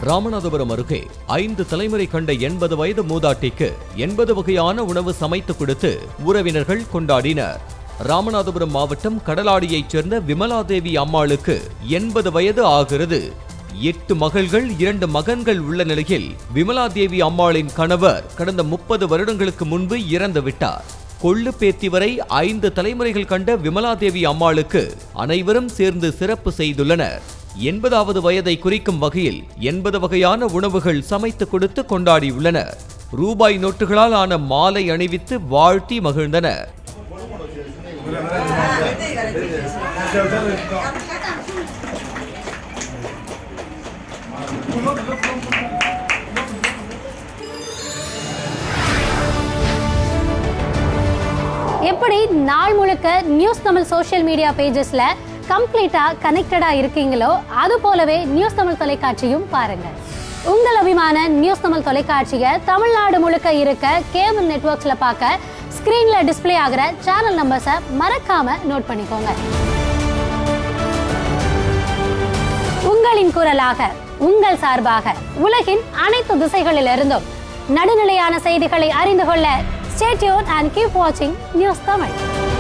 ராமநாதபுரம் அருகே ஐந்து தலைமுறை கண்ட எண்பது வயது மூதாட்டிக்கு எண்பது வகையான உணவு சமைத்து கொடுத்து உறவினர்கள் கொண்டாடினர் ராமநாதபுரம் மாவட்டம் கடலாடியைச் சேர்ந்த விமலாதேவி அம்மாளுக்கு எண்பது வயது ஆகிறது எட்டு மகள்கள் இரண்டு மகன்கள் உள்ள நிலையில் விமலாதேவி அம்மாளின் கணவர் கடந்த முப்பது வருடங்களுக்கு முன்பு இறந்து விட்டார் கொள்ளு பேத்தி வரை ஐந்து தலைமுறைகள் கண்ட விமலாதேவி அம்மாளுக்கு அனைவரும் சேர்ந்து சிறப்பு செய்துள்ளனர் எண்பதாவது வயதை குறிக்கும் வகையில் எண்பது வகையான உணவுகள் சமைத்து கொடுத்து கொண்டாடியுள்ளனர் ரூபாய் நோட்டுகளால் ஆன மாலை அணிவித்து வாழ்த்தி மகிழ்ந்தனர் எப்படி நாள் முழுக்க நியூஸ் தமிழ் சோஷியல் மீடியா பேஜஸ்ல கம்ப்ளீட்டா கனெக்டடா இருக்கீங்களோ அது போலவே நியூஸ் தமிழ் தொலைக்காட்சியும் பாருங்க உங்கள் அபிமான நியூஸ் தமிழ் தொலைக்காட்சியை தமிழ்நாடு முழுக்க இருக்க கேபிள் நெட்வொர்க்ஸ்ல பார்க்க ஸ்கிரீன்ல டிஸ்ப்ளே ஆகிற சேனல் நம்பர்ஸை மறக்காம நோட் பண்ணிக்கோங்க உங்களின் குரலாக உங்கள் சார்பாக உலகின் அனைத்து திசைகளிலிருந்தும் நடுநிலையான செய்திகளை அறிந்து கொள்ள ஸ்டேட்யூன் அண்ட் கீப் வாட்சிங் நியூஸ் தமிழ்